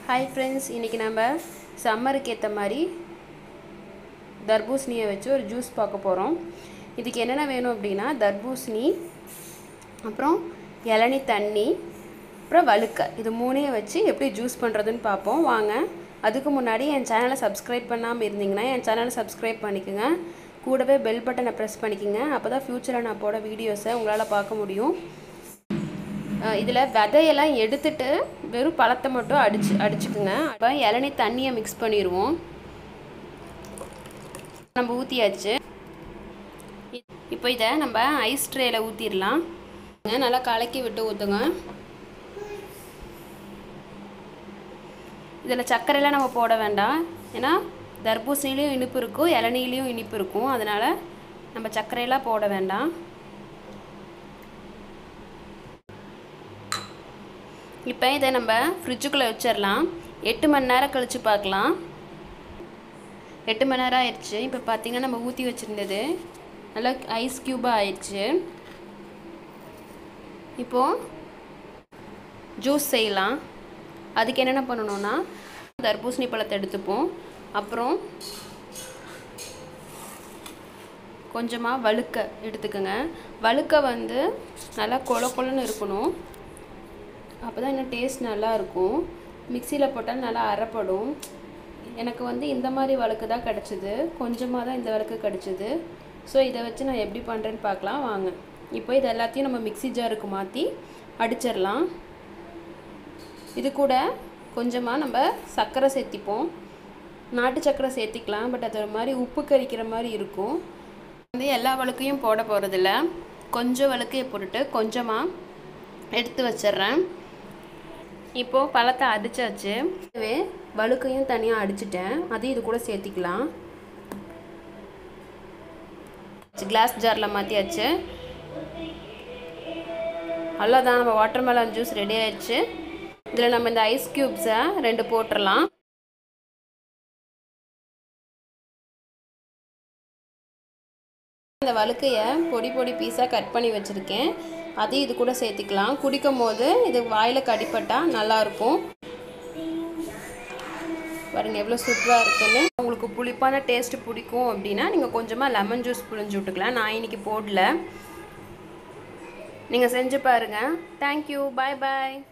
hi friends இன்றைக்கி நம்ம சம்மருக்கு ஏற்ற மாதிரி தர்பூசணியை வச்சு ஒரு ஜூஸ் பார்க்க போகிறோம் இதுக்கு என்னென்ன வேணும் அப்படின்னா தர்பூசணி அப்புறம் இளநி தண்ணி அப்புறம் வழுக்க இது மூணையும் வச்சு எப்படி ஜூஸ் பண்ணுறதுன்னு பார்ப்போம் வாங்க அதுக்கு முன்னாடி என் சேனலை சப்ஸ்கிரைப் பண்ணாமல் இருந்தீங்கன்னா என் சேனலை சப்ஸ்கிரைப் பண்ணிக்கோங்க கூடவே பெல் பட்டனை ப்ரெஸ் பண்ணிக்கோங்க அப்போ தான் ஃப்யூச்சரில் நான் போட வீடியோஸை உங்களால் பார்க்க முடியும் இதில் விதையெல்லாம் எடுத்துட்டு வெறும் பழத்தை மட்டும் அடிச்சு அடிச்சுக்குங்க அப்போ இளநீ தண்ணியை மிக்ஸ் பண்ணிடுவோம் நம்ம ஊற்றியாச்சு இப்போ இதை நம்ம ஐஸ் ட்ரேயில் ஊற்றிடலாம் நல்லா கலக்கி விட்டு ஊற்றுங்க இதில் சர்க்கரையெல்லாம் நம்ம போட வேண்டாம் ஏன்னா தர்பூசணிலையும் இனிப்பு இருக்கும் இளநீலையும் இனிப்பு இருக்கும் அதனால் நம்ம சர்க்கரையெல்லாம் போட வேண்டாம் இப்போ இதை நம்ம ஃப்ரிட்ஜுக்குள்ளே வச்சிடலாம் எட்டு மணி நேரம் கழித்து பார்க்கலாம் எட்டு மணி நேரம் ஆயிடுச்சு இப்போ பார்த்திங்கன்னா நம்ம ஊற்றி வச்சுருந்தது நல்லா ஐஸ் க்யூபாக ஆயிடுச்சு இப்போது ஜூஸ் செய்யலாம் அதுக்கு என்னென்ன பண்ணணுன்னா தர்பூசணி பழத்தை எடுத்துப்போம் அப்புறம் கொஞ்சமாக வழுக்க எடுத்துக்கோங்க வழுக்க வந்து நல்லா கொல கொலன்னு இருக்கணும் அப்போ தான் இன்னும் டேஸ்ட் நல்லா இருக்கும் மிக்சியில் போட்டால் நல்லா அரைப்படும் எனக்கு வந்து இந்த மாதிரி வழக்கு தான் கிடச்சிது கொஞ்சமாக தான் இந்த வழக்கு கிடச்சிது ஸோ இதை வச்சு நான் எப்படி பண்ணுறேன்னு பார்க்கலாம் வாங்க இப்போ இது எல்லாத்தையும் நம்ம மிக்சி ஜாருக்கு மாற்றி அடிச்சிடலாம் இது கூட கொஞ்சமாக நம்ம சர்க்கரை சேர்த்திப்போம் நாட்டு சர்க்கரை சேர்த்திக்கலாம் பட் அது ஒரு மாதிரி உப்பு கறிக்கிற மாதிரி இருக்கும் வந்து எல்லா வழுக்கையும் போட போகிறதில்ல கொஞ்சம் வழுக்கையை போட்டுட்டு கொஞ்சமாக எடுத்து வச்சிட்றேன் இப்போது பழத்தை அடித்தாச்சு இதுவே வழுக்கையும் தனியாக அடிச்சிட்டேன் அதையும் இது கூட சேர்த்திக்கலாம் கிளாஸ் ஜாரில் மாற்றியாச்சு அவ்வளோதான் நம்ம வாட்டர் மெலன் ஜூஸ் ரெடி ஆயிடுச்சு இதில் நம்ம இந்த ஐஸ் க்யூப்ஸை ரெண்டு போட்டுடலாம் இந்த வழுக்கையை பொடி பொடி பீஸாக கட் பண்ணி வச்சுருக்கேன் அதையும் இது கூட சேர்த்துக்கலாம் குடிக்கும் போது இது வாயில் கடிப்பட்டால் நல்லாயிருக்கும் பாருங்க எவ்வளோ சூப்பராக இருக்குன்னு உங்களுக்கு புளிப்பான டேஸ்ட்டு பிடிக்கும் அப்படின்னா நீங்கள் கொஞ்சமாக லெமன் ஜூஸ் புழிஞ்சு விட்டுக்கலாம் நான் இன்றைக்கி போடல நீங்கள் செஞ்சு பாருங்கள் தேங்க்யூ பாய் பாய்